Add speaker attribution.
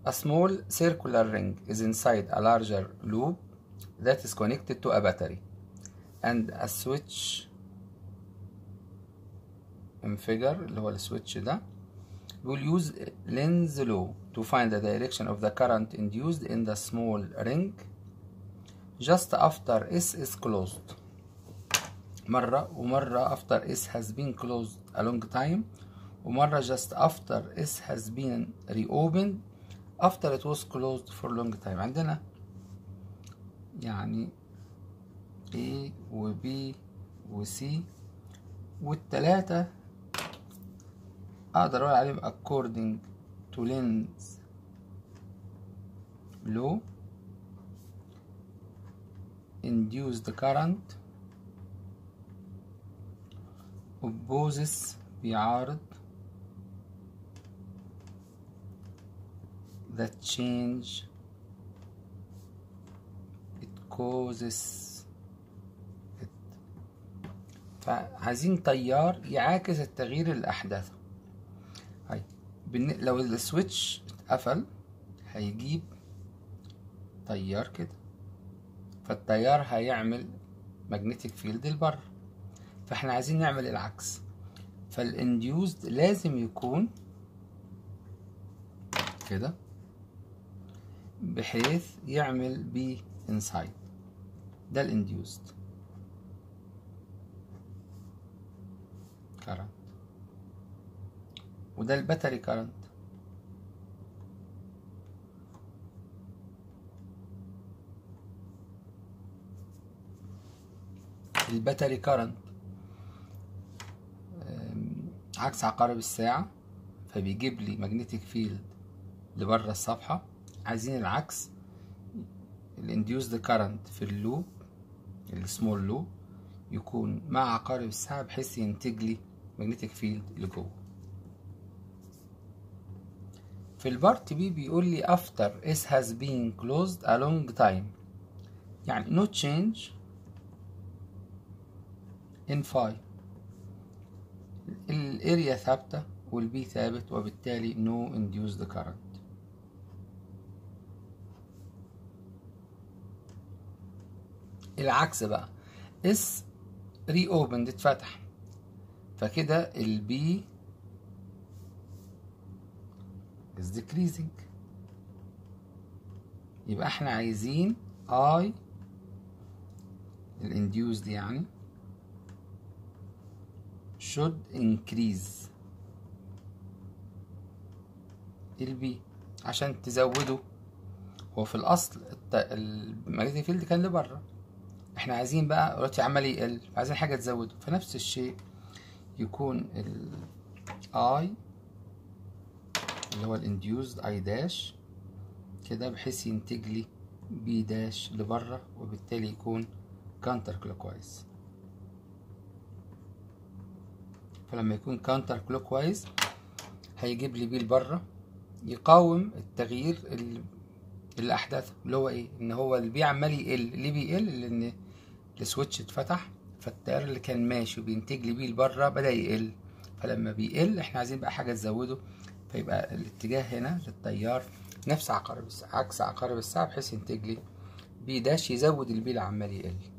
Speaker 1: A small circular ring is inside a larger loop that is connected to a battery and a switch انفجر اللي هو السويتش ده will use Lenz's law to find the direction of the current induced in the small ring just after S is closed مرة ومرة after S has been closed a long time ومرة just after S has been reopened after it was closed for long time عندنا يعني A و B و C والتلاتة أقدر أقول عليهم according to Lenz's law induced current opposes بيعارض that change it causes it فعايزين تيار يعاكس التغيير اللي أحدثه هاي بالن- لو السويتش اتقفل هيجيب تيار كده فالتيار هيعمل ماجنتيك فيلد لبره فاحنا عايزين نعمل العكس فالانديوزد لازم يكون كده بحيث يعمل بي انسايد ده الانديوزد كارنت وده الباتري كارنت الباتري كارنت عكس عقارب الساعة فبيجيب لي ماجنتيك فيلد لبره الصفحة عايزين العكس الانديوسد كارنت في اللوب السمول لوب يكون مع عقارب الساعة بحيث ينتج لي ماجنتيك فيلد لجوه في البارت بي بيقول لي after S has been closed a long time يعني no change in phi الاريا ثابتة والبي ثابت وبالتالي no induced current العكس بقى اس ري اوبند اتفتح فكده البي is decreasing يبقى احنا عايزين I الانديوز دي يعني should increase البي عشان تزوده هو في الاصل الماجنتيك فيلد كان لبره احنا عايزين بقى دلوقتي عمال يقل عايزين حاجه تزوده فنفس الشيء يكون ال I اللي هو الانديوزد اي داش كده بحيث ينتج لي بي داش لبره وبالتالي يكون كانتر كلوكوايز فلما يكون كانتر كلوكوايز هيجيب لي بي لبره يقاوم التغيير اللي, اللي احدثه اللي هو ايه ان هو البي عمال يقل ليه بيقل لان السويتش اتفتح فالتيار اللي كان ماشي وبينتج لي بيه لبره بدا يقل فلما بيقل احنا عايزين بقى حاجه تزوده فيبقى الاتجاه هنا للتيار نفس عقارب الساعة عكس عقارب الساعة بحيث ينتج لي بي داش يزود البي اللي عمال يقل